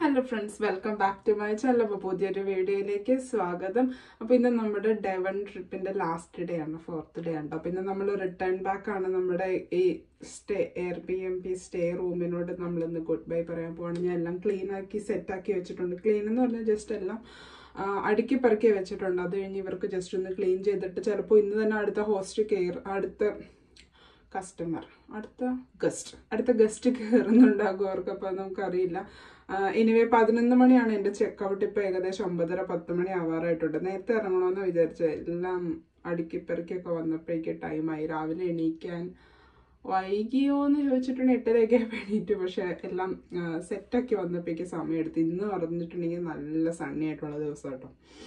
Hello friends welcome back to my channel അപ്പോൾ പുതിയൊരു വീഡിയോയിലേക്ക് സ്വാഗതം അപ്പോൾ ഇന്ന് നമ്മുടെ ഡെവൺ ട്രിപ്പിന്റെ ലാസ്റ്റ് ഡേ ആണ് ഫോർത്ത് ഡേ ആണ് അപ്പോൾ ഇന്ന് നമ്മൾ റിട്ടേൺ ബാക്ക് ആണ് നമ്മുടെ ഈ stay Airbnb stay റൂമിനോട് നമ്മൾ ഇന്ന് ഗുഡ് ബൈ പറയാൻ പോവാണ് ഞാൻ എല്ലാം ക്ലീൻ ആക്കി സെറ്റ് ആക്കി വെച്ചിട്ടുണ്ട് ക്ലീൻ എന്ന് പറഞ്ഞാൽ ജസ്റ്റ് എല്ലാം ആ, അടുക്കി പെറുക്കി വെച്ചിട്ടുണ്ട് അത് കഴിഞ്ഞ് ഇവർക്ക് ജസ്റ്റ് ഒന്ന് ക്ലീൻ ചെയ്തിട്ട് ചിലപ്പോൾ ഇന്ന് തന്നെ അടുത്ത ഹോസ്റ്റ് കെയർ അടുത്ത കസ്റ്റമർ അടുത്ത ഗസ്റ്റ് അടുത്ത ഗസ്റ്റ് കയറുന്നുണ്ടാകും അവർക്ക് അപ്പോൾ നമുക്കറിയില്ല എനിവേ പതിനൊന്ന് മണിയാണ് എൻ്റെ ചെക്കൗട്ട് ഇപ്പോൾ ഏകദേശം ഒമ്പതര പത്ത് മണി ആവാറായിട്ടുണ്ട് നേരത്തെ ഇറങ്ങണമെന്ന് വിചാരിച്ച എല്ലാം അടുക്കിപ്പെറുക്കിയൊക്കെ വന്നപ്പോഴേക്ക് ടൈമായി രാവിലെ എണീക്കാൻ വൈകിയോ എന്ന് ചോദിച്ചിട്ടുണ്ടെങ്കിൽ എട്ടരയൊക്കെ എണീറ്റു പക്ഷെ എല്ലാം സെറ്റാക്കി വന്നപ്പോഴേക്ക് സമയമെടുത്ത് ഇന്ന് പറഞ്ഞിട്ടുണ്ടെങ്കിൽ നല്ല സണ്ണി ആയിട്ടുള്ള ദിവസം കേട്ടോ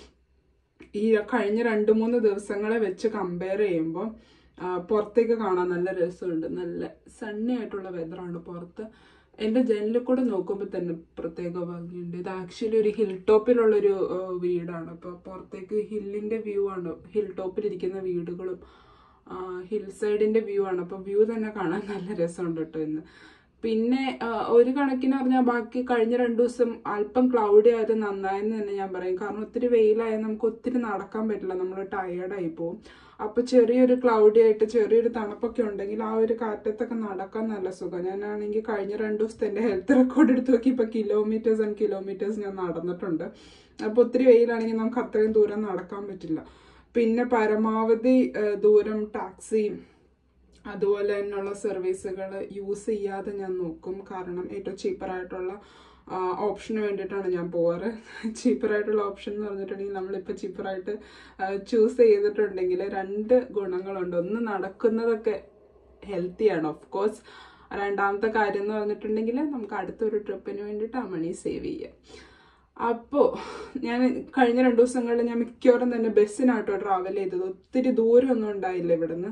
ഈ കഴിഞ്ഞ രണ്ട് മൂന്ന് ദിവസങ്ങളെ വെച്ച് കമ്പയർ ചെയ്യുമ്പോൾ പുറത്തേക്ക് കാണാൻ നല്ല രസമുണ്ട് നല്ല സണ്ണി ആയിട്ടുള്ള വെതറാണ് പുറത്ത് എൻ്റെ ജനലിൽ കൂടെ നോക്കുമ്പോൾ തന്നെ പ്രത്യേക ഭംഗിയുണ്ട് ഇത് ആക്ച്വലി ഒരു ഹിൽ ടോപ്പിലുള്ളൊരു ആ, വീടാണ് അപ്പോൾ പുറത്തേക്ക് ഹില്ലിൻ്റെ വ്യൂ ആണ് ഹിൽ ടോപ്പിലിരിക്കുന്ന വീടുകളും ഹിൽ സൈഡിൻ്റെ വ്യൂ ആണ് അപ്പോൾ വ്യൂ തന്നെ കാണാൻ നല്ല രസമുണ്ട് കേട്ടോ ഇന്ന് പിന്നെ ആ, ഒരു കണക്കിന് പറഞ്ഞാൽ ബാക്കി കഴിഞ്ഞ രണ്ടു ദിവസം അല്പം ക്ലൗഡി ആയത് നന്നായെന്ന് തന്നെ ഞാൻ പറയും കാരണം ഒത്തിരി വെയിലായാൽ നമുക്ക് ഒത്തിരി നടക്കാൻ പറ്റില്ല നമ്മൾ ടയേർഡായി പോകും അപ്പോൾ ചെറിയൊരു ക്ലൗഡി ആയിട്ട് ചെറിയൊരു തണുപ്പൊക്കെ ഉണ്ടെങ്കിൽ ആ ഒരു കാറ്റത്തൊക്കെ നടക്കാൻ നല്ല സുഖം ഞാനാണെങ്കിൽ കഴിഞ്ഞ രണ്ടു ദിവസത്തെ എൻ്റെ ഹെൽത്ത് റെക്കോർഡ് എടുത്ത് നോക്കി ഇപ്പോൾ കിലോമീറ്റേഴ്സ് ആൻഡ് കിലോമീറ്റേഴ്സ് ഞാൻ നടന്നിട്ടുണ്ട് അപ്പോൾ ഒത്തിരി വെയിലാണെങ്കിൽ നമുക്ക് അത്രയും ദൂരം നടക്കാൻ പറ്റില്ല പിന്നെ പരമാവധി ആ, ദൂരം ടാക്സി അതുപോലെ തന്നെയുള്ള സർവീസുകൾ യൂസ് ചെയ്യാതെ ഞാൻ നോക്കും കാരണം ഏറ്റവും ചീപ്പറായിട്ടുള്ള ഓപ്ഷന് വേണ്ടിയിട്ടാണ് ഞാൻ പോവാറ് ചീപ്പറായിട്ടുള്ള ഓപ്ഷൻ എന്ന് പറഞ്ഞിട്ടുണ്ടെങ്കിൽ നമ്മളിപ്പോൾ ചീപ്പറായിട്ട് ചൂസ് ചെയ്തിട്ടുണ്ടെങ്കിൽ രണ്ട് ഗുണങ്ങളുണ്ട് ഒന്ന് നടക്കുന്നതൊക്കെ ഹെൽത്തിയാണ് ഓഫ് കോഴ്സ് രണ്ടാമത്തെ കാര്യം എന്ന് പറഞ്ഞിട്ടുണ്ടെങ്കിൽ നമുക്ക് അടുത്തൊരു ട്രിപ്പിന് വേണ്ടിയിട്ട് ആ മണി സേവ് ചെയ്യാം അപ്പോൾ ഞാൻ കഴിഞ്ഞ രണ്ട് ദിവസങ്ങളിൽ ഞാൻ മിക്കവാറും തന്നെ ബസ്സിനാട്ടോ ട്രാവൽ ചെയ്തത് ഒത്തിരി ദൂരമൊന്നും ഉണ്ടായില്ല ഇവിടുന്ന്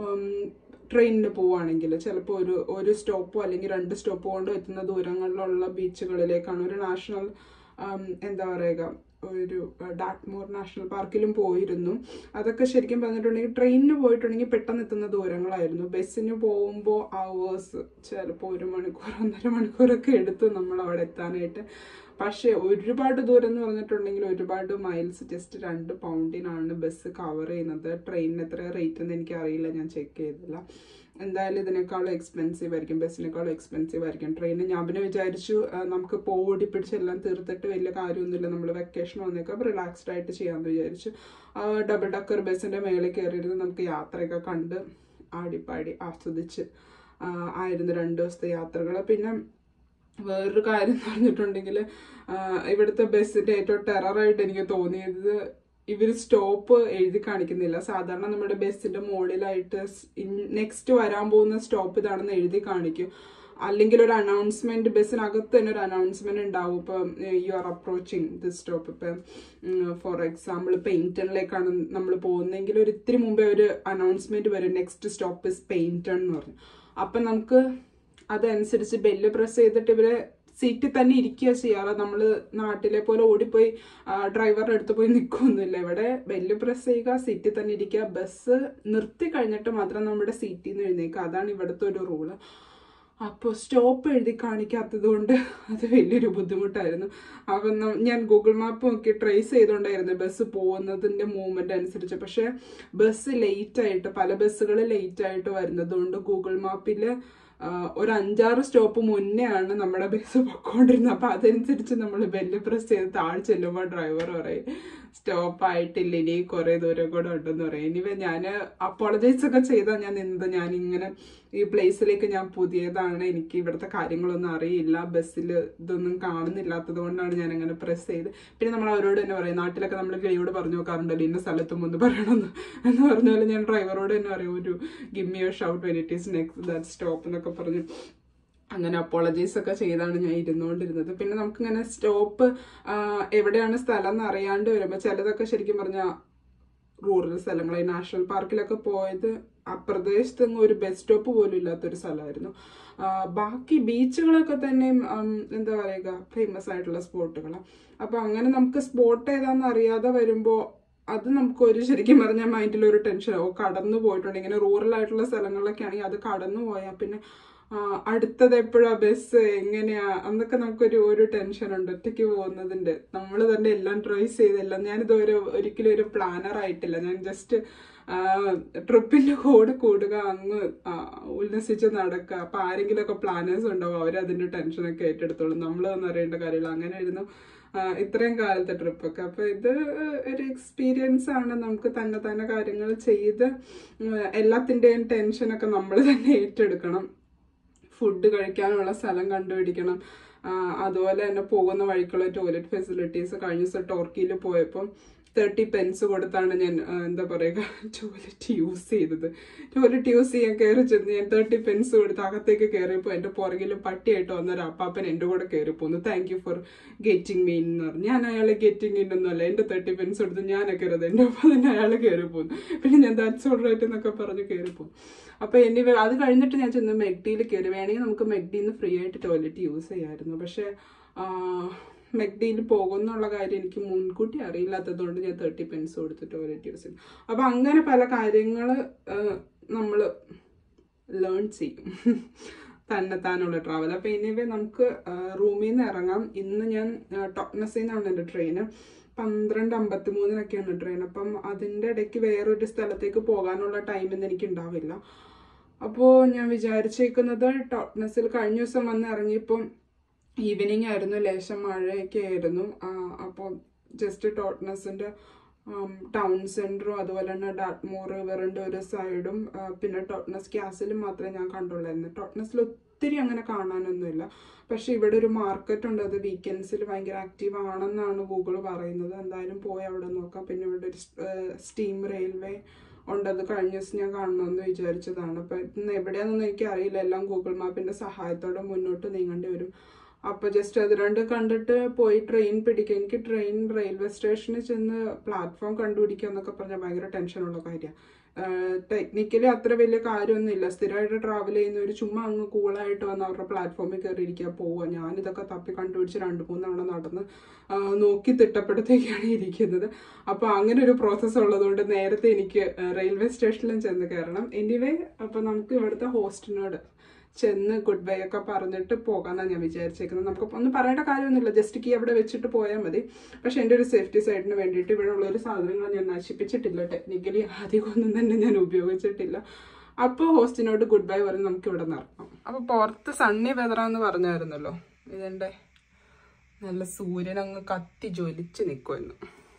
ട്രെയിനിന് പോവുകയാണെങ്കിൽ ചിലപ്പോൾ ഒരു ഒരു സ്റ്റോപ്പോ അല്ലെങ്കിൽ രണ്ട് സ്റ്റോപ്പോ കൊണ്ട് എത്തുന്ന ദൂരങ്ങളിലുള്ള ബീച്ചുകളിലേക്കാണ് ഒരു നാഷണൽ എന്താ പറയുക ഒരു ഡാറ്റ്മോർ നാഷണൽ പാർക്കിലും പോയിരുന്നു അതൊക്കെ ശരിക്കും പറഞ്ഞിട്ടുണ്ടെങ്കിൽ ട്രെയിനിന് പോയിട്ടുണ്ടെങ്കിൽ പെട്ടെന്ന് എത്തുന്ന ദൂരങ്ങളായിരുന്നു ബസ്സിന് പോകുമ്പോൾ അവേഴ്സ് ചിലപ്പോൾ ഒരു മണിക്കൂർ ഒന്നര മണിക്കൂറൊക്കെ എടുത്തു നമ്മൾ അവിടെ എത്താനായിട്ട് പക്ഷേ ഒരുപാട് ദൂരം എന്ന് പറഞ്ഞിട്ടുണ്ടെങ്കിൽ ഒരുപാട് മൈൽസ് ജസ്റ്റ് രണ്ട് പൗണ്ടിനാണ് ബസ് കവർ ചെയ്യുന്നത് ട്രെയിനിന് എത്ര റേറ്റ് എന്ന് എനിക്ക് അറിയില്ല ഞാൻ ചെക്ക് ചെയ്തില്ല എന്തായാലും ഇതിനേക്കാളും എക്സ്പെൻസീവ് ആയിരിക്കും ബസ്സിനേക്കാളും എക്സ്പെൻസീവ് ആയിരിക്കും ട്രെയിനിന് ഞാൻ പിന്നെ വിചാരിച്ചു ആ, നമുക്ക് പോടി പിടിച്ചെല്ലാം തീർത്തിട്ട് വലിയ കാര്യമൊന്നുമില്ല നമ്മൾ വെക്കേഷൻ വന്നേക്കാം റിലാക്സ്ഡ് ആയിട്ട് ചെയ്യാമെന്ന് വിചാരിച്ചു ഡബിൾ ഡക്കർ ബസ്സിൻ്റെ മേളിൽ കയറിയിരുന്ന് നമുക്ക് യാത്രയൊക്കെ കണ്ട് ആടിപ്പാടി ആസ്വദിച്ച് ആ, ആയിരുന്നു രണ്ട് ദിവസത്തെ യാത്രകൾ പിന്നെ വേറൊരു കാര്യം എന്ന് പറഞ്ഞിട്ടുണ്ടെങ്കിൽ ഇവിടുത്തെ ബസ്സിന്റെ ഏറ്റവും ടെററായിട്ട് എനിക്ക് തോന്നിയത് ഇവർ സ്റ്റോപ്പ് എഴുതി കാണിക്കുന്നില്ല സാധാരണ നമ്മുടെ ബസ്സിന്റെ മുകളിലായിട്ട് നെക്സ്റ്റ് വരാൻ പോകുന്ന സ്റ്റോപ്പ് ഇതാണെന്ന് എഴുതി കാണിക്കും അല്ലെങ്കിൽ ഒരു അനൗൺസ്മെന്റ് ബസ്സിനകത്ത് തന്നെ ഒരു അനൗൺസ്മെന്റ് ഉണ്ടാവും ഇപ്പം you are approaching the stop ഇപ്പം ഫോർ എക്സാമ്പിൾ പെയിന്റണിലേക്കാണ് നമ്മൾ പോകുന്നതെങ്കിൽ ഒരു ഇത്തിരി മുമ്പേ ഒരു അനൗൺസ്മെന്റ് വരും നെക്സ്റ്റ് സ്റ്റോപ്പ് ഇസ് പെയിന്റൺ എന്ന് പറഞ്ഞു അപ്പം നമുക്ക് അതനുസരിച്ച് ബെല്ല് പ്രസ് ചെയ്തിട്ട് ഇവരെ സീറ്റിൽ തന്നെ ഇരിക്കുക ചെയ്യാറ് നമ്മൾ നാട്ടിലെ പോലെ ഓടിപ്പോയി ആ, ഡ്രൈവറുടെ അടുത്ത് പോയി നിൽക്കുകയൊന്നുമില്ല ഇവിടെ ബെല്ല് പ്രസ് ചെയ്യുക സീറ്റിൽ തന്നെ ഇരിക്കുക ബസ് നിർത്തി കഴിഞ്ഞിട്ട് മാത്രം നമ്മുടെ സീറ്റിൽ നിന്ന് എഴുന്നേക്കുക അതാണ് ഇവിടുത്തെ ഒരു റൂള് അപ്പോൾ സ്റ്റോപ്പ് എഴുതി കാണിക്കാത്തത് കൊണ്ട് അത് വലിയൊരു ബുദ്ധിമുട്ടായിരുന്നു അപ്പം ന- ഞാൻ ഗൂഗിൾ മാപ്പ് നോക്കി ട്രേസ് ചെയ്തുകൊണ്ടായിരുന്നു ബസ് പോകുന്നതിൻ്റെ മൂവ്മെൻ്റ് അനുസരിച്ച് പക്ഷേ ബസ് ലേറ്റ് ആയിട്ട് പല ബസ്സുകൾ ലേറ്റ് ആയിട്ട് വരുന്നത് കൊണ്ട് ഗൂഗിൾ മാപ്പിൽ ഒരു അഞ്ചാറ് സ്റ്റോപ്പ് മുന്നേ ആണ് നമ്മുടെ ബസ് പൊക്കോണ്ടിരുന്നത് അപ്പം അതനുസരിച്ച് നമ്മൾ ബെല്ല് പ്രസ് ചെയ്ത് താഴെ ചെല്ലുമ്പോൾ ഡ്രൈവർ പറയും സ്റ്റോപ്പ് ആയിട്ടില്ല ഇനി കുറേ ദൂരം കൂടെ ഉണ്ടെന്ന് പറയും ഇനിവേ ഞാൻ അപ്പോളജൈസ് ഒക്കെ ചെയ്താൽ ഞാൻ നിന്നത് ഞാൻ ഇങ്ങനെ ഈ പ്ലേസിലേക്ക് ഞാൻ പുതിയതാണ് എനിക്ക് ഇവിടുത്തെ കാര്യങ്ങളൊന്നും അറിയില്ല ബസ്സിൽ ഇതൊന്നും കാണുന്നില്ലാത്തത് കൊണ്ടാണ് ഞാൻ അങ്ങനെ പ്രസ് ചെയ്ത് പിന്നെ നമ്മൾ അവരോട് തന്നെ പറയും നാട്ടിലൊക്കെ നമ്മൾ കിളിയോട് പറഞ്ഞു നോക്കാറുണ്ടല്ലോ ഇന്ന സ്ഥലത്തും ഒന്ന് പറയണമെന്ന് എന്ന് പറഞ്ഞ പോലെ ഞാൻ ഡ്രൈവറോട് തന്നെ പറയും ഒരു gimme you shout when it is next that stop എന്നൊക്കെ പറഞ്ഞു അങ്ങനെ അപ്പോളജീസ് ഒക്കെ ചെയ്താണ് ഞാൻ ഇരുന്നുകൊണ്ടിരുന്നത് പിന്നെ നമുക്കിങ്ങനെ സ്റ്റോപ്പ് എവിടെയാണ് സ്ഥലം എന്ന് അറിയാണ്ട് വരുമ്പോൾ ചിലതൊക്കെ ശരിക്കും പറഞ്ഞാൽ റൂറൽ സ്ഥലങ്ങളായി നാഷണൽ പാർക്കിലൊക്കെ പോയത് ആ പ്രദേശത്ത് എങ്ങും ഒരു ബസ് സ്റ്റോപ്പ് പോലും ഇല്ലാത്തൊരു സ്ഥലമായിരുന്നു ആ, ബാക്കി ബീച്ചുകളൊക്കെ തന്നെയും ഉം, എന്താ പറയുക ഫേമസ് ആയിട്ടുള്ള സ്പോട്ടുകളാണ് അപ്പോൾ അങ്ങനെ നമുക്ക് സ്പോട്ട് ഏതാണെന്ന് അറിയാതെ വരുമ്പോൾ അത് നമുക്ക് ഒരു ശരിക്കും പറഞ്ഞാൽ മൈൻഡിൽ ഒരു ടെൻഷൻ ഓ കടന്നു പോയിട്ടുണ്ട് ഇങ്ങനെ റൂറൽ ആയിട്ടുള്ള സ്ഥലങ്ങളിലൊക്കെ ആണെങ്കിൽ അത് കടന്നു പോയാൽ പിന്നെ ആ, അടുത്തത് എപ്പോഴാ ബസ് എങ്ങനെയാ അന്നൊക്കെ നമുക്കൊരു ഒരു ടെൻഷൻ ഉണ്ട് ഒറ്റയ്ക്ക് പോകുന്നതിന്റെ നമ്മൾ തന്നെ എല്ലാം ട്രേസ് ചെയ്തെല്ലാം ഞാനിത് ഒരു ഒരിക്കലും ഒരു പ്ലാനർ ആയിട്ടില്ല ഞാൻ ജസ്റ്റ് ട്രിപ്പിന്റെ കൂടെ കൂടുക അങ്ങ് ആ, ഉല്ലസിച്ച് നടക്കുക അപ്പൊ ആരെങ്കിലും ഒക്കെ പ്ലാനേഴ്സ് ഉണ്ടാവും അവരതിന്റെ ടെൻഷനൊക്കെ ഏറ്റെടുത്തോളും നമ്മളൊന്നും അറിയേണ്ട കാര്യമില്ല അങ്ങനെ ആയിരുന്നു ആ, ഇത്രയും കാലത്തെ ട്രിപ്പൊക്കെ അപ്പൊ ഇത് ഒരു എക്സ്പീരിയൻസ് ആണ് നമുക്ക് തന്നെ തന്നെ കാര്യങ്ങൾ ചെയ്ത് ഉം, എല്ലാത്തിന്റെയും ടെൻഷനൊക്കെ നമ്മൾ തന്നെ ഏറ്റെടുക്കണം ഫുഡ് കഴിക്കാനുള്ള സ്ഥലം കണ്ടുപിടിക്കണം ആ, അതുപോലെ തന്നെ പോകുന്ന വഴിക്കുള്ള ടോയ്ലറ്റ് ഫെസിലിറ്റീസ് കഴിഞ്ഞ ദിവസം ടോർക്കിയിൽ പോയപ്പോൾ തേർട്ടി പെൻസ് കൊടുത്താണ് ഞാൻ ആ, എന്താ പറയുക ടോയ്ലറ്റ് യൂസ് ചെയ്തത് ടോയ്ലറ്റ് യൂസ് ചെയ്യാൻ കയറി ചെന്ന് ഞാൻ തേർട്ടി പെൻസ് കൊടുത്ത് അകത്തേക്ക് കയറിയപ്പോൾ എൻ്റെ പുറകിൽ പട്ടിയായിട്ട് വന്നൊരു അപ്പാപ്പൻ എൻ്റെ കൂടെ കയറി പോന്നു thank you for getting me എന്ന് പറഞ്ഞു ഞാൻ അയാളെ ഗെറ്റിംഗ് ഇൻ ഒന്നുമല്ല എൻ്റെ തേർട്ടി പെൻസ് കൊടുത്ത് ഞാനൊക്കെ കയറിയത് എൻ്റെ ഒപ്പം തന്നെ അയാൾ കയറി പോന്നു പിന്നെ ഞാൻ ദാറ്റ്സ് ഓൾ റൈറ്റ് എന്നൊക്കെ പറഞ്ഞ് കയറി പോകും അപ്പൊ എനി അത് കഴിഞ്ഞിട്ട് ഞാൻ ചെന്ന് മെഗ്ഡിയിൽ കയറി വേണമെങ്കിൽ നമുക്ക് മെഗ്ഡിന്ന് ഫ്രീ ആയിട്ട് ടോയ്ലറ്റ് യൂസ് ചെയ്യായിരുന്നു പക്ഷെ മെഗ്ഡിയിൽ പോകുന്നുള്ള കാര്യം എനിക്ക് മുൻകൂട്ടി അറിയില്ലാത്തതുകൊണ്ട് ഞാൻ തേർട്ടി പെൻസ് കൊടുത്ത് ടോയ്ലറ്റ് യൂസ് ചെയ്യും അപ്പൊ അങ്ങനെ പല കാര്യങ്ങൾ നമ്മൾ ലേൺ ചെയ്യും തന്നെത്താനുള്ള ട്രാവൽ അപ്പൊ ഇനിവേ നമുക്ക് റൂമിൽ നിന്ന് ഇറങ്ങാം ഇന്ന് ഞാൻ ടോക്നസിൽ നിന്നാണ് എൻ്റെ ട്രെയിന് പന്ത്രണ്ട് അമ്പത്തി മൂന്നിനൊക്കെയാണ് ട്രെയിൻ അപ്പം അതിൻ്റെ ഇടയ്ക്ക് വേറൊരു സ്ഥലത്തേക്ക് പോകാനുള്ള ടൈം ഇന്ന് എനിക്ക് ഉണ്ടാവില്ല അപ്പോൾ ഞാൻ വിചാരിച്ചേക്കുന്നത് ടോട്ട്നസിൽ കഴിഞ്ഞ ദിവസം വന്ന് ഇറങ്ങിയപ്പം ഈവനിങ് ആയിരുന്നു ലേശം മഴയൊക്കെ ആയിരുന്നു അപ്പോൾ ജസ്റ്റ് ടോട്ട്നസിൻ്റെ ടൗൺ സെൻറ്ററും അതുപോലെ തന്നെ ഡാറ്റ്മോർ റിവറിൻ്റെ ഒരു സൈഡും ആ, പിന്നെ ടോട്ട്നസ് ക്യാസിലും മാത്രമേ ഞാൻ കണ്ടുള്ളായിരുന്നു ടോട്ട്നസിൽ ഒത്തിരി അങ്ങനെ കാണാനൊന്നുമില്ല പക്ഷെ ഇവിടെ ഒരു മാർക്കറ്റ് ഉണ്ട് അത് വീക്കെൻഡ്സിൽ ഭയങ്കര ആക്റ്റീവ് ആണെന്നാണ് ഗൂഗിൾ പറയുന്നത് എന്തായാലും പോയി അവിടെ നോക്കാം പിന്നെ ഇവിടെ ഒരു സ്റ്റീം റെയിൽവേ ഉണ്ട് അത് കഴിഞ്ഞ ദിവസം ഞാൻ കാണണമെന്ന് വിചാരിച്ചതാണ് അപ്പൊ ഇന്ന് എവിടെയാണെന്നൊന്നും എനിക്ക് അറിയില്ല എല്ലാം ഗൂഗിൾ മാപ്പിന്റെ സഹായത്തോടെ മുന്നോട്ട് നീങ്ങേണ്ടി വരും അപ്പൊ ജസ്റ്റ് അത് രണ്ട് കണ്ടിട്ട് പോയി ട്രെയിൻ പിടിക്കുക എനിക്ക് ട്രെയിൻ റെയിൽവേ സ്റ്റേഷനിൽ ചെന്ന് പ്ലാറ്റ്ഫോം കണ്ടുപിടിക്കുക എന്നൊക്കെ പറഞ്ഞാൽ ഭയങ്കര ടെൻഷനുള്ള കാര്യമാണ് ടെക്നിക്കലി അത്ര വലിയ കാര്യമൊന്നുമില്ല സ്ഥിരമായിട്ട് ട്രാവൽ ചെയ്യുന്നവർ ചുമ്മാ അങ്ങ് കൂളായിട്ട് വന്ന് അവരുടെ പ്ലാറ്റ്ഫോമിൽ കയറി ഇരിക്കുക പോവുക ഞാനിതൊക്കെ തപ്പി കണ്ടുപിടിച്ച് രണ്ട് മൂന്ന് തവണ നടന്ന് ആ, നോക്കി തിട്ടപ്പെടുത്തേക്കാണ് ഇരിക്കുന്നത് അപ്പോൾ അങ്ങനെ ഒരു പ്രോസസ്സ് ഉള്ളതുകൊണ്ട് നേരത്തെ എനിക്ക് റെയിൽവേ സ്റ്റേഷനിലും ചെന്ന് കയറണം എനിവേ അപ്പോൾ നമുക്ക് ഇവിടുത്തെ ഹോസ്റ്റിനോട് ചെന്ന് ഗുഡ് ബൈ ഒക്കെ പറഞ്ഞിട്ട് പോകാമെന്നാണ് ഞാൻ വിചാരിച്ചേക്കുന്നത് നമുക്ക് ഒന്നും പറയേണ്ട കാര്യമൊന്നുമില്ല ജസ്റ്റ് കീ അവിടെ വെച്ചിട്ട് പോയാൽ മതി പക്ഷെ എൻ്റെ ഒരു സേഫ്റ്റി സൈഡിന് വേണ്ടിയിട്ട് ഇവിടെ ഉള്ള ഒരു സാധനങ്ങൾ ഞാൻ നശിപ്പിച്ചിട്ടില്ല ടെക്നിക്കലി അധികമൊന്നും തന്നെ ഞാൻ ഉപയോഗിച്ചിട്ടില്ല അപ്പോൾ ഹോസ്റ്റിനോട് ഗുഡ് ബൈ പറഞ്ഞ് നമുക്ക് ഇവിടെ നടക്കാം അപ്പോൾ പുറത്ത് സണ്ണി വെതറാന്ന് പറഞ്ഞായിരുന്നല്ലോ ഇതെൻ്റെ നല്ല സൂര്യൻ അങ്ങ് കത്തി ജ്വലിച്ച് നിൽക്കുമായിരുന്നു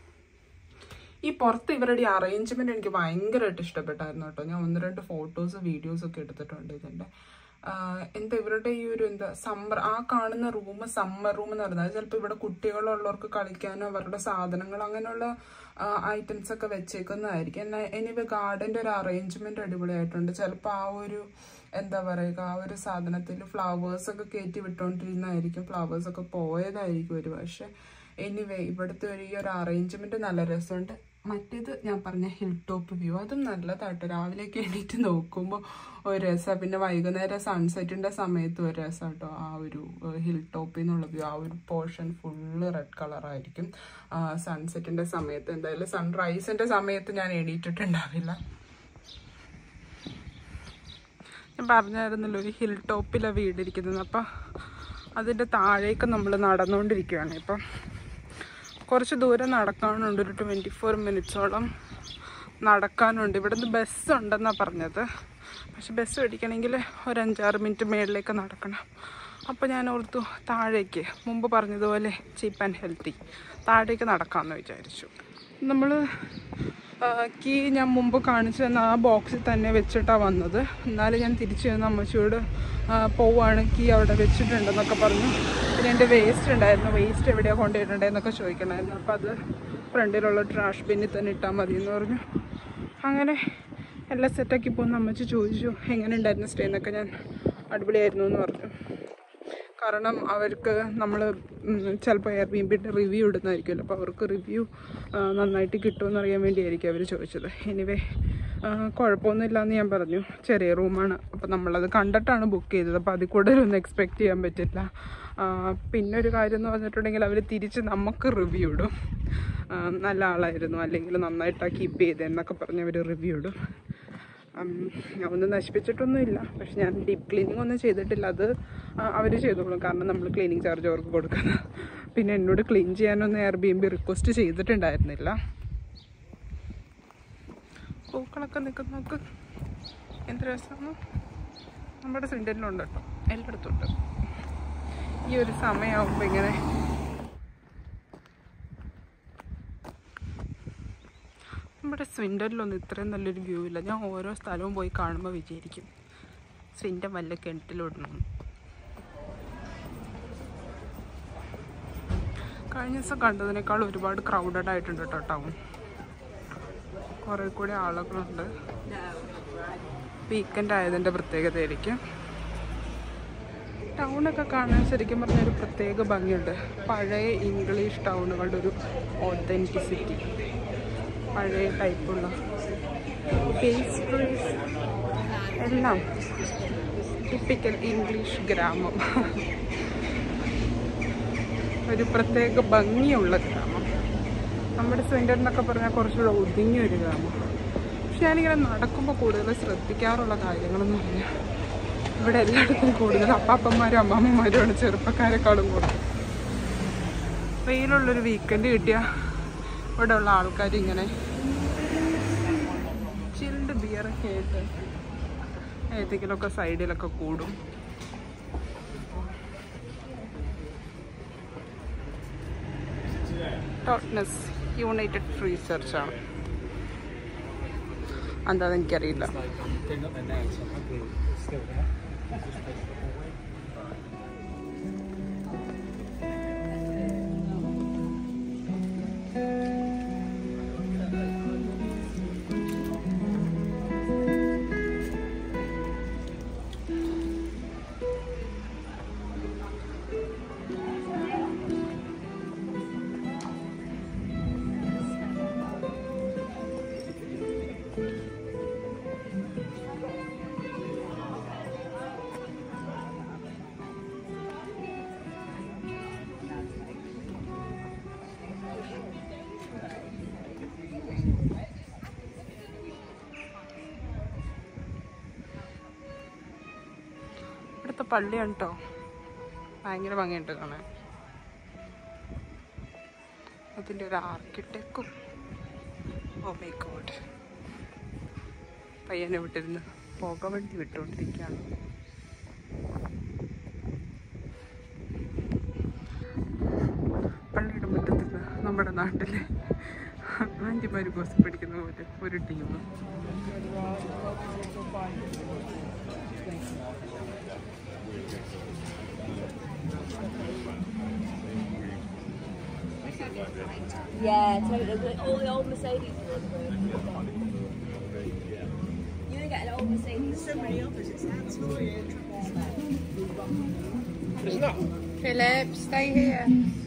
ഈ പുറത്ത് ഇവരുടെ ഈ അറേഞ്ച്മെന്റ് എനിക്ക് ഭയങ്കരമായിട്ട് ഇഷ്ടപ്പെട്ടായിരുന്നു കേട്ടോ ഞാൻ ഒന്ന് രണ്ട് ഫോട്ടോസ് വീഡിയോസ് ഒക്കെ എടുത്തിട്ടുണ്ട് ഇതിന്റെ ആഹ് എന്താ ഇവരുടെ ഈ ഒരു എന്താ സമ്മർ ആ കാണുന്ന റൂം സമ്മർ റൂം എന്ന് പറയുന്നത് ചിലപ്പോൾ ഇവിടെ കുട്ടികളുള്ളവർക്ക് കളിക്കാനോ അവരുടെ സാധനങ്ങൾ അങ്ങനെയുള്ള ഐറ്റംസ് ഒക്കെ വെച്ചേക്കുന്നതായിരിക്കും എന്നാൽ എനിവേ ഗാർഡന്റെ ഒരു അറേഞ്ച്മെന്റ് അടിപൊളിയായിട്ടുണ്ട് ചിലപ്പോൾ ആ ഒരു എന്താ പറയുക ആ ഒരു സാധനത്തിൽ ഫ്ലവേഴ്സ് ഒക്കെ കയറ്റി വിട്ടുകൊണ്ടിരുന്നതായിരിക്കും ഫ്ലവേഴ്സ് ഒക്കെ പോയതായിരിക്കും ഒരു പക്ഷെ എനിവേ ഇവിടുത്തെ ഒരു ഈ ഒരു അറേഞ്ച്മെന്റ് നല്ല രസമുണ്ട് മറ്റേത് ഞാൻ പറഞ്ഞ ഹിൽ ടോപ്പ് വ്യൂ അതും നല്ലതാട്ടോ രാവിലെയൊക്കെ എണീറ്റ് നോക്കുമ്പോൾ ഒരു രസമാണ് പിന്നെ വൈകുന്നേരം സൺസെറ്റിന്റെ സമയത്ത് ഒരു രസം കേട്ടോ ആ ഒരു ഹിൽ ടോപ്പിൽ നിന്നുള്ള വ്യൂ ആ ഒരു പോർഷൻ ഫുള്ള് റെഡ് കളറായിരിക്കും സൺസെറ്റിന്റെ സമയത്ത് എന്തായാലും സൺറൈസിന്റെ സമയത്ത് ഞാൻ എണീറ്റിട്ടുണ്ടാവില്ല ഞാൻ പറഞ്ഞായിരുന്നല്ലോ ഒരു ഹിൽ ടോപ്പിലാണ് വീടിരിക്കുന്നത് അപ്പം അതിൻ്റെ താഴേക്ക് നമ്മൾ നടന്നുകൊണ്ടിരിക്കുകയാണ് ഇപ്പം കുറച്ച് ദൂരം നടക്കാനുണ്ട് ഒരു ട്വൻറ്റി ഫോർ മിനിറ്റ്സോളം നടക്കാനുണ്ട് ഇവിടുന്ന് ബസ് ഉണ്ടെന്നാണ് പറഞ്ഞത് പക്ഷെ ബസ് മേടിക്കണമെങ്കിൽ ഒരു അഞ്ചാറ് മിനിറ്റ് മേളിലേക്ക് നടക്കണം അപ്പോൾ ഞാൻ ഓർത്തു താഴേക്ക് മുമ്പ് പറഞ്ഞതുപോലെ ചീപ്പ് ആൻഡ് ഹെൽത്തി താഴേക്ക് നടക്കാമെന്ന് വിചാരിച്ചു നമ്മൾ കീ ഞാൻ മുമ്പ് കാണിച്ചു തന്ന ആ ബോക്സിൽ തന്നെ വെച്ചിട്ടാണ് വന്നത് എന്നാലും ഞാൻ തിരിച്ചു ചെന്ന് അമ്മച്ചിയോട് ആ, പോവാണ് കീ അവിടെ വെച്ചിട്ടുണ്ടെന്നൊക്കെ പറഞ്ഞു പിന്നെ എൻ്റെ വേസ്റ്റ് ഉണ്ടായിരുന്നു വേസ്റ്റ് എവിടെയാണ് കൊണ്ടുപോയിട്ടുണ്ടെന്നൊക്കെ ചോദിക്കണമായിരുന്നു അപ്പോൾ അത് ഫ്രണ്ടിലുള്ള ട്രാഷ് ബിന്നിൽ തന്നെ ഇട്ടാൽ മതി എന്ന് പറഞ്ഞു അങ്ങനെ എല്ലാം സെറ്റാക്കി പോകുന്ന അമ്മച്ചി ചോദിച്ചു എങ്ങനെ ഉണ്ടായിരുന്നു സ്റ്റേ എന്നൊക്കെ ഞാൻ അടിപൊളിയായിരുന്നു എന്ന് പറഞ്ഞു കാരണം അവർക്ക് നമ്മൾ ചിലപ്പോൾ എയർ ബി ബിയുടെ റിവ്യൂ ഇടുന്നതായിരിക്കുമല്ലോ അപ്പോൾ അവർക്ക് റിവ്യൂ നന്നായിട്ട് കിട്ടുമെന്ന് അറിയാൻ വേണ്ടിയായിരിക്കും അവർ ചോദിച്ചത് എനിവേ കുഴപ്പമൊന്നുമില്ല എന്ന് ഞാൻ പറഞ്ഞു ചെറിയ റൂമാണ് അപ്പോൾ നമ്മളത് കണ്ടിട്ടാണ് ബുക്ക് ചെയ്തത് അപ്പോൾ അതിൽ കൂടുതലൊന്നും എക്സ്പെക്റ്റ് ചെയ്യാൻ പറ്റില്ല ആ, പിന്നെ ഒരു കാര്യം എന്ന് പറഞ്ഞിട്ടുണ്ടെങ്കിൽ അവർ തിരിച്ച് നമുക്ക് റിവ്യൂ ഇടും ആ, നല്ല ആളായിരുന്നു അല്ലെങ്കിൽ നന്നായിട്ടാണ് കീപ്പ് ചെയ്തത് എന്നൊക്കെ പറഞ്ഞ് അവർ റിവ്യൂ ഇടും ഉം, ഞാൻ ഒന്നും നശിപ്പിച്ചിട്ടൊന്നുമില്ല പക്ഷെ ഞാൻ ഡീപ്പ് ക്ലീനിങ് ഒന്നും ചെയ്തിട്ടില്ല അത് അവർ ചെയ്തോളും കാരണം നമ്മൾ ക്ലീനിങ് ചാർജ് അവർക്ക് കൊടുക്കുന്നത് പിന്നെ എന്നോട് ക്ലീൻ ചെയ്യാനൊന്നും Airbnb request ചെയ്തിട്ടുണ്ടായിരുന്നില്ല പൂക്കളൊക്കെ നിൽക്കുന്ന നോക്ക് എന്ത് രസമാണ് നമ്മുടെ സെൻറ്ററിലുണ്ട് കേട്ടോ എല്ലായിടത്തും ഉണ്ട് ഈ ഒരു സമയമാകുമ്പോൾ ഇങ്ങനെ നമ്മുടെ സ്വിൻഡറിലൊന്നും ഇത്രയും നല്ലൊരു വ്യൂ ഇല്ല ഞാൻ ഓരോ സ്ഥലവും പോയി കാണുമ്പോൾ വിചാരിക്കും സ്വിൻഡൻ വല്ല കിണറ്റിലിടണം കഴിഞ്ഞ ദിവസം കണ്ടതിനേക്കാൾ ഒരുപാട് ക്രൗഡഡ് ആയിട്ടുണ്ട് കേട്ടോ ടൗൺ കുറേ കൂടി ആളുകളുണ്ട് വീക്കെൻഡ് ആയതിൻ്റെ പ്രത്യേകതയായിരിക്കും ടൗണൊക്കെ കാണാൻ ശരിക്കും പറഞ്ഞ ഒരു പ്രത്യേക ഭംഗിയുണ്ട് പഴയ ഇംഗ്ലീഷ് ടൗണുകളുടെ ഒരു ഓതൻറ്റിസിറ്റി പഴയ ടൈപ്പുള്ള പേസ്ട്രീസ് എല്ലാം ടിപ്പിക്കൽ ഇംഗ്ലീഷ് ഗ്രാമം ഒരു പ്രത്യേക ഭംഗിയുള്ള ഗ്രാമം നമ്മുടെ സെൻറ്റർ എന്നൊക്കെ പറഞ്ഞാൽ കുറച്ചുകൂടെ ഒതുങ്ങിയ ഒരു ഗ്രാമം പക്ഷെ ഞാനിങ്ങനെ നടക്കുമ്പോൾ കൂടുതൽ ശ്രദ്ധിക്കാറുള്ള കാര്യങ്ങളെന്ന് പറഞ്ഞാൽ ഇവിടെ എല്ലായിടത്തും കൂടുതൽ അപ്പാപ്പന്മാരും അമ്മാമ്മമാരുമാണ് ചെറുപ്പക്കാരെക്കാളും കൂടുതൽ വെയിലുള്ളൊരു വീക്കെൻഡ് കിട്ടിയ ഇവിടെ ഉള്ള ആൾക്കാർ ഇങ്ങനെ ചിൽഡ് ബിയറൊക്കെ ആയിട്ട് ഏതെങ്കിലുമൊക്കെ സൈഡിലൊക്കെ കൂടും ടോട്ട്നസ് യുണൈറ്റഡ് ഫ്രീ സെർച്ചാണ് എന്താണെന്ന് എനിക്കറിയില്ല They're not their names, so hopefully it's still there. It's just supposed to go away. ഇവിടുത്തെ പള്ളിയാണ് കേട്ടോ ഭയങ്കര ഭംഗിയുണ്ട് കാണാൻ അതിൻ്റെ ഒരു ആർക്കിടെക്റ്റും ഓ മൈ ഗോഡ് പയ്യനെ വിട്ടിരുന്ന് പുകവണ്ടി വിട്ടുകൊണ്ടിരിക്കുകയാണ് പള്ളിയുടെ മുറ്റത്ത് നമ്മുടെ നാട്ടിലെ ആൻറ്റിമാർ ബസ് പിടിക്കുന്ന പോലെ ഒരു team Yeah, totally. All the old Mercedes. You only get an old Mercedes. So many others, it sounds Philip, stay here.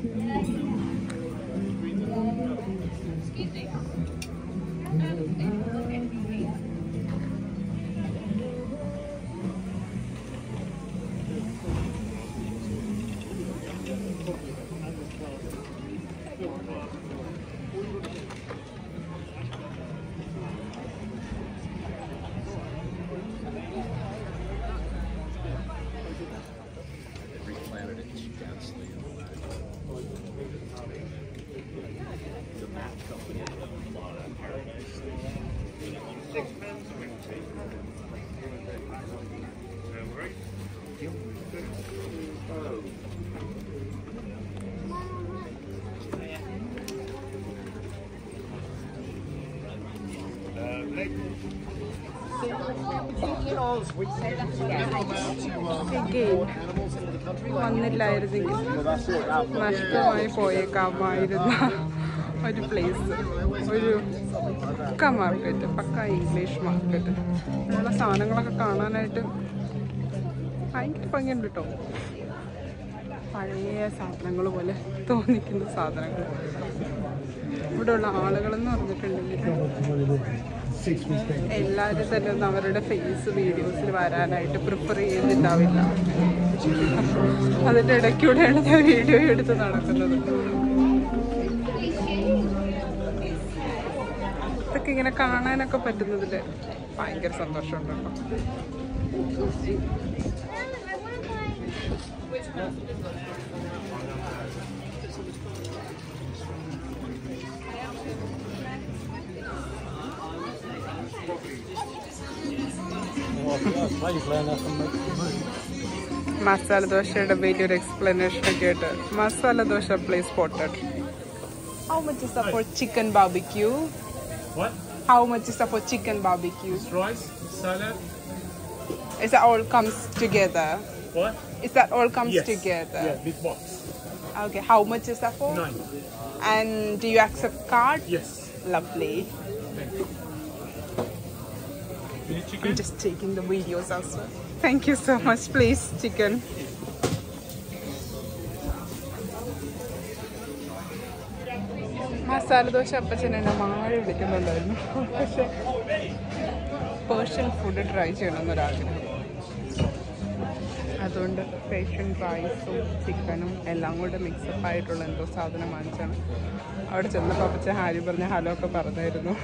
Again. വന്നില്ലായിരുന്നെങ്കിൽ നഷ്ടമായി പോയേക്കാമായിരുന്ന ഒരു പ്ലേസ് ഒരു പക്ക മാർക്കറ്റ് പക്ക ഇംഗ്ലീഷ് മാർക്കറ്റ് ഉള്ള സാധനങ്ങളൊക്കെ കാണാനായിട്ട് ഭയങ്കര ഭംഗിയുണ്ട് കേട്ടോ പഴയ സാധനങ്ങൾ പോലെ തോന്നിക്കുന്ന സാധനങ്ങൾ ഇവിടെയുള്ള ആളുകളെന്ന് പറഞ്ഞിട്ടുണ്ടെങ്കിൽ എല്ലാവരും തന്നെ ഒന്നും അവരുടെ ഫേസ് വീഡിയോസിൽ വരാനായിട്ട് പ്രിഫർ ചെയ്യുന്നുണ്ടാവില്ല അതിൻ്റെ ഇടയ്ക്കൂടെയാണ് ഞാൻ വീഡിയോ എടുത്ത് നടക്കുന്നത് ഇതൊക്കെ ഇങ്ങനെ കാണാനൊക്കെ പറ്റുന്നതിൽ ഭയങ്കര സന്തോഷമുണ്ട് കേട്ടോ Please learn that from me. Masala ദോശയുടെ വലിയൊരു എക്സ്പ്ലനേഷൻ ഒക്കെ ആയിട്ട് masala dosa place spotted how much is for chicken barbecue What? How much is for chicken barbecue It's rice, salad. Is that all comes together? What? Is that all comes yes. together? Yeah, big box. Okay, how much is that for? Nine. And do you accept card? Yes. Lovely. Thank you. You need chicken? I'm just taking the videos as well. Thank you so much. Please, chicken. Masala dosa അപ്പച്ചൻ എന്നെ മാറി വിളിക്കുന്നുണ്ടായിരുന്നു പക്ഷെ Persian food try ചെയ്യണമെന്നൊരാഗ്രഹം അതുകൊണ്ട് patient റൈസും ചിക്കനും എല്ലാം കൂടെ mix-up ആയിട്ടുള്ള എന്തോ സാധനം വാങ്ങിച്ചാണ് അവിടെ ചെന്നപ്പോൾ അപ്പച്ച ഹാരി പറഞ്ഞ ഹലോ ഒക്കെ പറഞ്ഞായിരുന്നു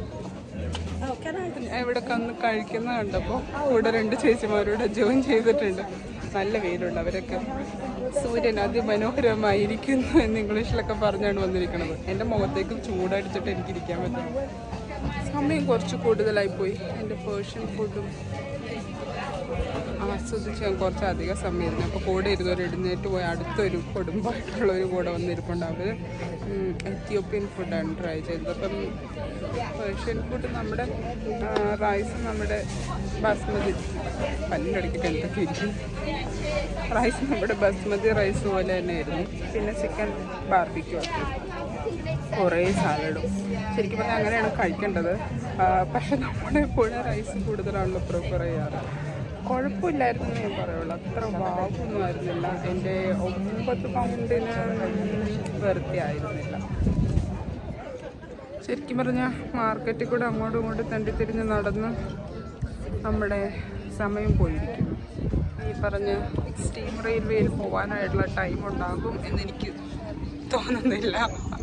ഞാൻ ഇവിടെ വന്ന് കഴിക്കുന്ന കണ്ടപ്പോൾ കൂടെ രണ്ട് ചേച്ചിമാരോട് ജോയിൻ ചെയ്തിട്ടുണ്ട് നല്ല വെയിലുണ്ട് അവരൊക്കെ സൂര്യൻ അതിമനോഹരമായിരിക്കുന്നു എന്ന് ഇംഗ്ലീഷിലൊക്കെ പറഞ്ഞാണ് വന്നിരിക്കുന്നത് എൻ്റെ മുഖത്തേക്ക് ചൂടടിച്ചിട്ട് എനിക്ക് ഇരിക്കാൻ പറ്റും സമയം കുറച്ച് കൂടുതലായി പോയി എൻ്റെ പേർഷ്യൻ ഫുഡും ആസ്വദിച്ച് ഞാൻ കുറച്ച് അധികം സമയം ഇരുന്നു അപ്പോൾ കൂടെ ഇരുന്നവർ എഴുന്നേറ്റ് പോയി അടുത്തൊരു കുടുംബമായിട്ടുള്ളൊരു കൂടെ വന്നിരിപ്പുണ്ട് അവർ എത്യോപ്യൻ ഫുഡാണ് ട്രൈ ചെയ്തത് അപ്പം പേർഷ്യൻ ഫുഡ് നമ്മുടെ റൈസ് നമ്മുടെ ബാസ്മതി പല്ലിനടിക്കൊക്കെ എന്തൊക്കെ ഇരിക്കും റൈസ് നമ്മുടെ ബസ്മതി റൈസ് പോലെ തന്നെയായിരുന്നു പിന്നെ ചിക്കൻ ബാർബിക്യൂ കുറേ സാലഡും ശരിക്കും പറഞ്ഞാൽ അങ്ങനെയാണ് കഴിക്കേണ്ടത് ആ, പക്ഷെ നമ്മുടെ എപ്പോഴും റൈസ് കൂടുതലാണല്ലോ പ്രിഫർ ചെയ്യാറ് കുഴപ്പമില്ലായിരുന്നു എന്ന് ഞാൻ പറയുള്ളൂ അത്ര വാവൊന്നും ആയിരുന്നില്ല എൻ്റെ ഒമ്പത് പൗണ്ടിന് വെറുതെ ആയിരുന്നില്ല ശരിക്കും പറഞ്ഞാൽ മാർക്കറ്റിൽ കൂടെ അങ്ങോട്ടും ഇങ്ങോട്ടും തണ്ടിത്തിരിഞ്ഞ് നടന്ന് നമ്മുടെ സമയം പോയിരിക്കുന്നു ഈ പറഞ്ഞ സ്റ്റീം റെയിൽവേയിൽ പോകാനായിട്ടുള്ള ടൈം ഉണ്ടാകും എന്നെനിക്ക് തോന്നുന്നില്ല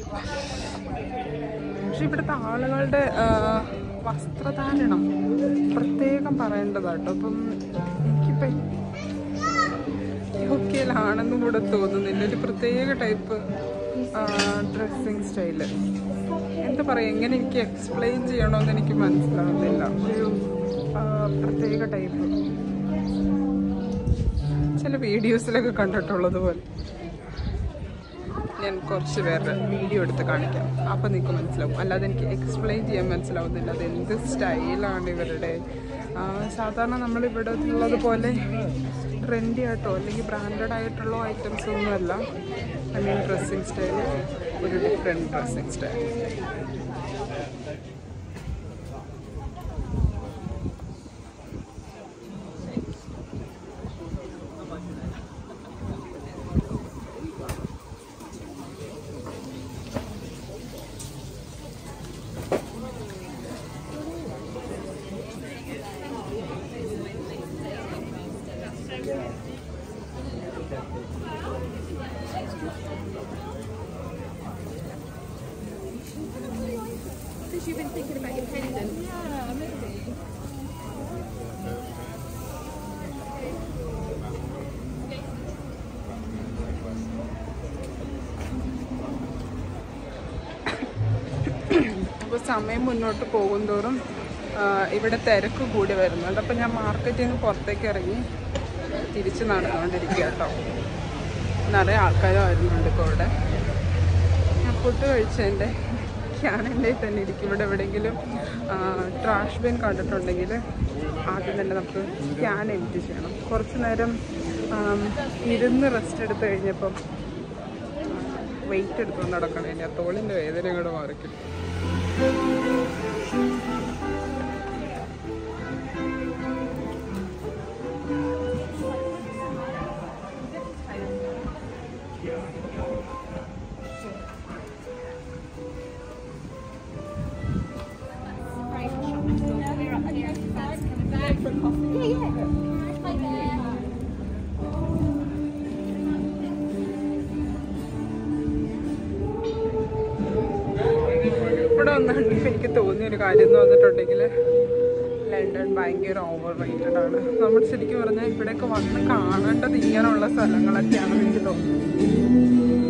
പക്ഷെ ഇവിടുത്തെ ആളുകളുടെ ആ, വസ്ത്രധാരണം പ്രത്യേകം പറയേണ്ടതാട്ടോ അപ്പം എനിക്കിപ്പം യു കെയിലാണെന്നും കൂടെ തോന്നുന്നില്ല ഒരു പ്രത്യേക ടൈപ്പ് ഡ്രസ്സിങ് സ്റ്റൈല് എന്താ പറയുക എങ്ങനെ എനിക്ക് എക്സ്പ്ലെയിൻ ചെയ്യണമെന്ന് എനിക്ക് മനസ്സിലാവുന്നില്ല ഒരു ആ, പ്രത്യേക ടൈപ്പ് ചില വീഡിയോസിലൊക്കെ കണ്ടിട്ടുള്ളത് പോലെ ഞാൻ കുറച്ച് പേരുടെ വീഡിയോ എടുത്ത് കാണിക്കാം അപ്പം നിങ്ങൾക്ക് മനസ്സിലാവും അല്ലാതെ എനിക്ക് എക്സ്പ്ലെയിൻ ചെയ്യാൻ മനസ്സിലാവുന്നില്ല അത് എന്ത് സ്റ്റൈലാണ് ഇവരുടെ ആ, സാധാരണ നമ്മളിവിടെ ഉള്ളത് പോലെ ട്രെൻഡി ആയിട്ടോ അല്ലെങ്കിൽ ബ്രാൻഡഡ് ആയിട്ടുള്ള ഐറ്റംസ് ഒന്നുമല്ല ഐ മീൻ ഡ്രസ്സിങ് സ്റ്റൈൽ ഒരു different dressing style Because you've been thinking about your pendant. അപ്പോൾ സമയം മുന്നോട്ട് പോകുന്തോറും ആ, ഇവിടെ തിരക്ക് കൂടി വരുന്നുണ്ട് അപ്പോൾ ഞാൻ മാർക്കറ്റിൽ നിന്ന് പുറത്തേക്ക് ഇറങ്ങി തിരിച്ച് നടന്നുകൊണ്ടിരിക്കുക കേട്ടോ നിറയെ ആൾക്കാർ വരുന്നുണ്ട് ഇപ്പോൾ ഇവിടെ ഞാൻ ഫുഡ് കഴിച്ചതിൻ്റെ ക്യാനൻ്റെ തന്നെ ഇരിക്കും ഇവിടെ എവിടെയെങ്കിലും ട്രാഷ് ബിൻ കണ്ടിട്ടുണ്ടെങ്കിൽ ആദ്യം തന്നെ നമുക്ക് ക്യാൻ എംറ്റി ചെയ്യണം കുറച്ച് നേരം ആം, ഇരുന്ന് റെസ്റ്റ് എടുത്ത് കഴിഞ്ഞപ്പം വെയിറ്റ് എടുത്തുകൊണ്ട് നടക്കണം എൻ്റെ ആ തോളിൻ്റെ വേദന കൂടെ മാറിക്കും ഇവിടെ വന്നിട്ടുണ്ടെങ്കിൽ എനിക്ക് തോന്നിയ ഒരു കാര്യം എന്ന് പറഞ്ഞിട്ടുണ്ടെങ്കിൽ ലണ്ടൻ ഭയങ്കര ഓവർ റേറ്റഡ് ആണ് നമ്മൾ ശരിക്കും പറഞ്ഞാൽ ഇവിടെയൊക്കെ വന്ന് കാണേണ്ടത് ഇങ്ങനെയുള്ള സ്ഥലങ്ങളൊക്കെയാണെന്ന് എനിക്ക് തോന്നുന്നു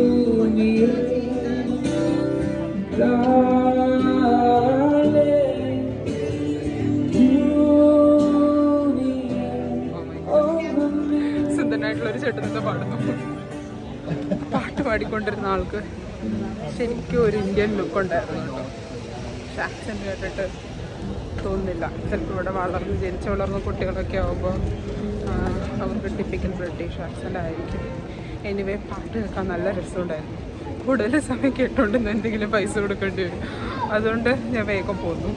സുന്ദരനായിട്ടുള്ള ഒരു ചേട്ടനൊക്കെ പാടുന്നു പാട്ട് പാടിക്കൊണ്ടിരുന്ന ആൾക്ക് ശരിക്കും ഒരു ഇന്ത്യൻ ലുക്ക് ഉണ്ടായിരുന്നു കേട്ടോ പക്ഷെ ആക്സെന്റ് കേട്ടിട്ട് തോന്നുന്നില്ല ചിലപ്പോൾ ഇവിടെ വളർന്ന് ജനിച്ചു വളർന്ന കുട്ടികളൊക്കെ ആകുമ്പോൾ അവർക്ക് ടിപ്പിക്കൽ ബ്രിട്ടീഷ് ആക്സെൻ്റ് ആയിരിക്കും എനിവേ പാട്ട് കേൾക്കാൻ നല്ല രസമുണ്ടായിരുന്നു കൂടുതൽ സമയം കേട്ടോണ്ടെന്ന് എന്തെങ്കിലും പൈസ കൊടുക്കേണ്ടി വരും അതുകൊണ്ട് ഞാൻ വേഗം പോന്നു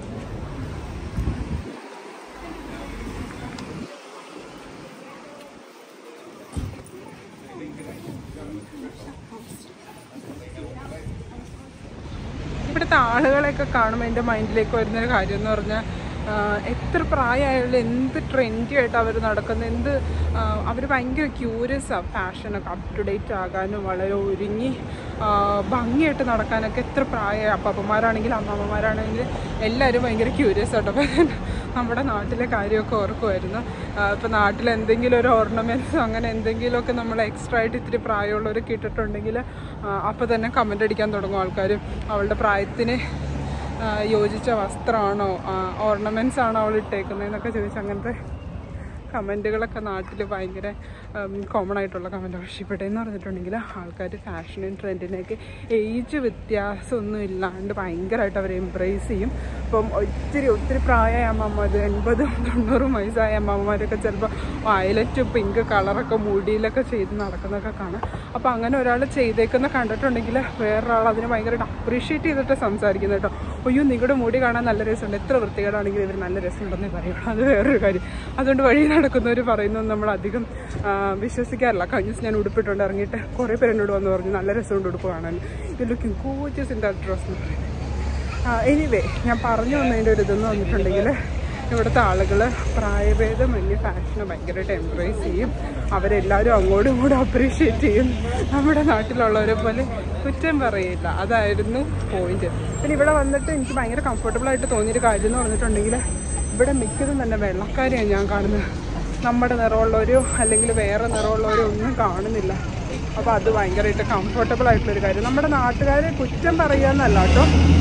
ഇവിടുത്തെ ആളുകളെയൊക്കെ കാണുമ്പോൾ എൻ്റെ മൈൻഡിലേക്ക് വരുന്നൊരു കാര്യം എന്ന് പറഞ്ഞാൽ ആഹ് എത്ര പ്രായമായാലും എന്ത് ട്രെൻഡി ആയിട്ട് അവർ നടക്കുന്നത് എന്ത് അവർ ഭയങ്കര ക്യൂരിയസാണ് ഫാഷനൊക്കെ അപ് ടു ഡേറ്റ് ആകാനും വളരെ ഒരുങ്ങി ആഹ് ഭംഗിയായിട്ട് നടക്കാനൊക്കെ എത്ര പ്രായമായി അപ്പപ്പന്മാരാണെങ്കിലും അമ്മമ്മമാരാണെങ്കിലും എല്ലാവരും ഭയങ്കര ക്യൂരിയസ് ആട്ടോ അപ്പം നമ്മുടെ നാട്ടിലെ കാര്യമൊക്കെ ഓർക്കുമായിരുന്നു ഇപ്പോൾ നാട്ടിൽ എന്തെങ്കിലും ഒരു ഓർണമെൻറ്റ്സ് അങ്ങനെ എന്തെങ്കിലുമൊക്കെ നമ്മൾ എക്സ്ട്രാ ആയിട്ട് ഇത്തിരി പ്രായമുള്ളവരൊക്കെ ഇട്ടിട്ടുണ്ടെങ്കിൽ അപ്പോൾ തന്നെ കമൻ്റ് അടിക്കാൻ തുടങ്ങും ആൾക്കാർ അവളുടെ പ്രായത്തിന് ആ, യോജിച്ച വസ്ത്രമാണോ ഓർണമെൻറ്റ്സ് ആണോ അവൾ ഇട്ടേക്കുന്നതെന്നൊക്കെ ചോദിച്ച് അങ്ങനത്തെ കമൻറ്റുകളൊക്കെ നാട്ടിൽ ഭയങ്കര കോമൺ ആയിട്ടുള്ള കമൻറ്റ് പക്ഷേ ഇവിടെ എന്ന് പറഞ്ഞിട്ടുണ്ടെങ്കിൽ ആൾക്കാർ ഫാഷനും ട്രെൻഡിനെയൊക്കെ ഏജ് വ്യത്യാസമൊന്നും ഇല്ലാണ്ട് ഭയങ്കരമായിട്ട് അവർ എംബ്രേസ് ചെയ്യും ഇപ്പം ഒത്തിരി ഒത്തിരി പ്രായമായ അമ്മമാർ എൺപതും തൊണ്ണൂറും വയസ്സായ അമ്മമാരൊക്കെ ചിലപ്പോൾ വയലറ്റ് പിങ്ക് കളറൊക്കെ മുടിയിലൊക്കെ ചെയ്ത് നടക്കുന്നതൊക്കെ കാണാം അപ്പോൾ അങ്ങനെ ഒരാൾ ചെയ്തേക്കുന്ന കണ്ടിട്ടുണ്ടെങ്കിൽ വേറൊരാൾ അതിനെ ഭയങ്കരമായിട്ട് അപ്രീഷിയേറ്റ് ചെയ്തിട്ട് സംസാരിക്കുന്നത് കേട്ടോ അയ്യോ നിങ്ങളുടെ മുടി കാണാൻ നല്ല രസമുണ്ട് എത്ര വൃത്തികേടാണെങ്കിലും ഇവർ നല്ല രസമുണ്ടെന്നേ പറയുള്ളൂ അത് വേറൊരു കാര്യം അതുകൊണ്ട് വഴി നടക്കുന്നവർ പറയുന്നത് നമ്മൾ അധികം ആ, വിശ്വസിക്കാറില്ല കഴിഞ്ഞ ദിവസം ഞാൻ ഉടുപ്പിട്ടുണ്ട് ഇറങ്ങിയിട്ട് കുറേ പേര് എന്നോട് വന്ന് പറഞ്ഞു നല്ല രസമുണ്ട് ഉടുപ്പ് കാണാൻ you looking gorgeous in that dress എന്ന് പറയുന്നത് എനിവേ ഞാൻ പറഞ്ഞു വന്നതിൻ്റെ ഒരു ഇതെന്ന് വന്നിട്ടുണ്ടെങ്കിൽ ഇവിടുത്തെ ആളുകൾ പ്രായഭേദമന്യ ഫാഷനെ ഭയങ്കരമായിട്ട് എംബ്രേസ് ചെയ്യും അവരെല്ലാവരും അങ്ങോട്ടും ഇങ്ങോട്ടും അപ്രീഷിയേറ്റ് ചെയ്യും നമ്മുടെ നാട്ടിലുള്ളവരെ പോലെ കുറ്റം പറയില്ല അതായിരുന്നു പോയിന്റ് പിന്നെ ഇവിടെ വന്നിട്ട് എനിക്ക് ഭയങ്കര കംഫർട്ടബിൾ ആയിട്ട് തോന്നിയൊരു കാര്യം എന്ന് പറഞ്ഞിട്ടുണ്ടെങ്കിൽ ഇവിടെ മിക്കതും തന്നെ വെള്ളക്കാരെയാണ് ഞാൻ കാണുന്നത് നമ്മുടെ നിറമുള്ളവരോ അല്ലെങ്കിൽ വേറെ നിറമുള്ളവരോ ഒന്നും കാണുന്നില്ല അപ്പോൾ അത് ഭയങ്കരമായിട്ട് കംഫർട്ടബിൾ ആയിട്ടുള്ളൊരു കാര്യം നമ്മുടെ നാട്ടുകാരെ കുറ്റം പറയുക എന്നല്ല കേട്ടോ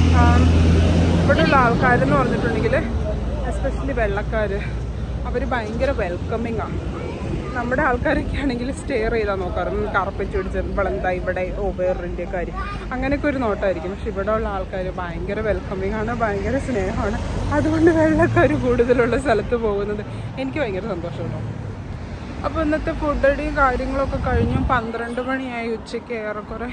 ഇവിടെയുള്ള ആൾക്കാരെന്ന് പറഞ്ഞിട്ടുണ്ടെങ്കിൽ എസ്പെഷ്യലി വെള്ളക്കാർ അവർ ഭയങ്കര വെൽക്കമിങ് ആണ് നമ്മുടെ ആൾക്കാരൊക്കെ ആണെങ്കിൽ സ്റ്റെയർ ചെയ്താൽ നോക്കാറ് കറപ്പിച്ച് പിടിച്ച് ഇവളെന്താ ഇവിടെ ഓ വേറൊരു കാര്യം അങ്ങനെയൊക്കെ ഒരു നോട്ടമായിരിക്കും പക്ഷെ ഇവിടെ ഉള്ള ആൾക്കാർ ഭയങ്കര വെൽക്കമിങ് ആണ് ഭയങ്കര സ്നേഹമാണ് അതുകൊണ്ട് വെള്ളക്കാർ കൂടുതലുള്ള സ്ഥലത്ത് പോകുന്നത് എനിക്ക് ഭയങ്കര സന്തോഷമുണ്ടാവും അപ്പോൾ ഇന്നത്തെ ഫുഡ് അടിയും കാര്യങ്ങളൊക്കെ കഴിഞ്ഞു പന്ത്രണ്ട് മണിയായി ഉച്ചയ്ക്ക് ഏറെക്കുറെ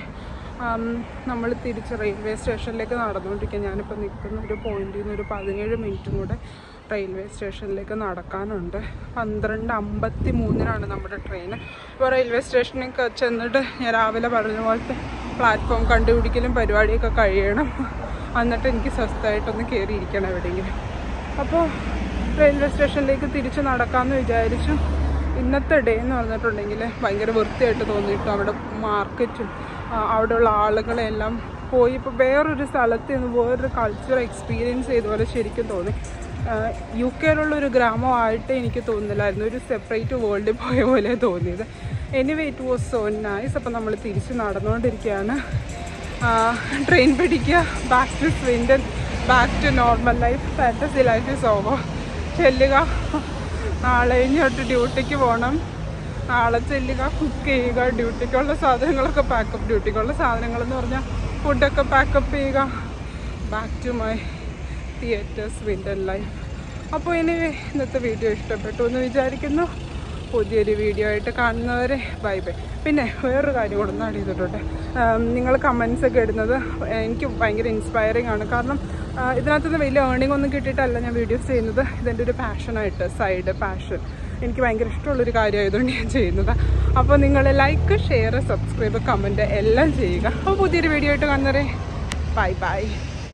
നമ്മൾ തിരിച്ച് റെയിൽവേ സ്റ്റേഷനിലേക്ക് നടന്നുകൊണ്ടിരിക്കുക ഞാനിപ്പോൾ നിൽക്കുന്ന ഒരു പോയിന്റിൽ നിന്ന് ഒരു പതിനേഴ് മിനിറ്റും കൂടെ റെയിൽവേ സ്റ്റേഷനിലേക്ക് നടക്കാനുണ്ട് പന്ത്രണ്ട് അമ്പത്തി മൂന്നിനാണ് നമ്മുടെ ട്രെയിൻ അപ്പോൾ റെയിൽവേ സ്റ്റേഷനിൽ ക- ചെന്നിട്ട് ഞാൻ രാവിലെ പറഞ്ഞ പോലത്തെ പ്ലാറ്റ്ഫോം കണ്ടുപിടിക്കലും പരിപാടിയൊക്കെ കഴിയണം എന്നിട്ട് എനിക്ക് സ്വസ്ഥമായിട്ടൊന്ന് കയറിയിരിക്കണം എവിടെയെങ്കിലും അപ്പോൾ റെയിൽവേ സ്റ്റേഷനിലേക്ക് തിരിച്ച് നടക്കാമെന്ന് വിചാരിച്ചു ഇന്നത്തെ ഡേ എന്ന് പറഞ്ഞിട്ടുണ്ടെങ്കിൽ ഭയങ്കര വൃത്തിയായിട്ട് തോന്നിയിട്ടു അവിടെ മാർക്കറ്റും ആ, അവിടെയുള്ള ആളുകളെല്ലാം പോയി ഇപ്പോൾ വേറൊരു സ്ഥലത്ത് നിന്ന് വേറൊരു കൾച്ചർ എക്സ്പീരിയൻസ് ചെയ്ത പോലെ ശരിക്കും തോന്നി യു കെയിലുള്ള ഒരു ഗ്രാമമായിട്ട് എനിക്ക് തോന്നുന്നില്ലായിരുന്നു ഒരു സെപ്പറേറ്റ് വേൾഡിൽ പോയ പോലെ തോന്നിയത് anyway it was so nice അപ്പം നമ്മൾ തിരിച്ച് നടന്നുകൊണ്ടിരിക്കുകയാണ് ട്രെയിൻ പിടിക്കുക back to Swindon back to normal life fantasy life is over ചെല്ലുക നാളെ ഇങ്ങോട്ട് ഡ്യൂട്ടിക്ക് പോകണം നാളെ ചെല്ലുക കുക്ക് ചെയ്യുക ഡ്യൂട്ടിക്കുള്ള സാധനങ്ങളൊക്കെ പാക്കപ്പ് ഡ്യൂട്ടിക്കുള്ള സാധനങ്ങൾ എന്ന് പറഞ്ഞാൽ ഫുഡൊക്കെ പാക്കപ്പ് ചെയ്യുക back to my theatres winder life അപ്പോൾ ഇനി ഇന്നത്തെ വീഡിയോ ഇഷ്ടപ്പെട്ടു എന്ന് വിചാരിക്കുന്നു പുതിയൊരു വീഡിയോ ആയിട്ട് കാണുന്നവരെ ബൈ ബൈ പിന്നെ വേറൊരു കാര്യം കൂടെ ഒന്ന് ആഡ് ചെയ്തിട്ടുണ്ട് നിങ്ങൾ കമൻസ് ഒക്കെ ഇടുന്നത് എനിക്ക് ഭയങ്കര ഇൻസ്പയറിംഗ് ആണ് കാരണം ആ, ഇതിനകത്തുനിന്ന് വലിയ ഏർണിംഗ് ഒന്നും കിട്ടിയിട്ടല്ല ഞാൻ വീഡിയോസ് ചെയ്യുന്നത് ഇതെൻ്റെ ഒരു പാഷനായിട്ട് സൈഡ് പാഷൻ എനിക്ക് ഭയങ്കര ഇഷ്ടമുള്ളൊരു കാര്യമായതുകൊണ്ട് ഞാൻ ചെയ്യുന്നത് അപ്പോൾ നിങ്ങൾ ലൈക്ക് ഷെയർ സബ്സ്ക്രൈബ് കമൻറ്റ് എല്ലാം ചെയ്യുക അപ്പോൾ പുതിയൊരു വീഡിയോ ആയിട്ട് കാണുന്നവരെ ബൈ ബൈ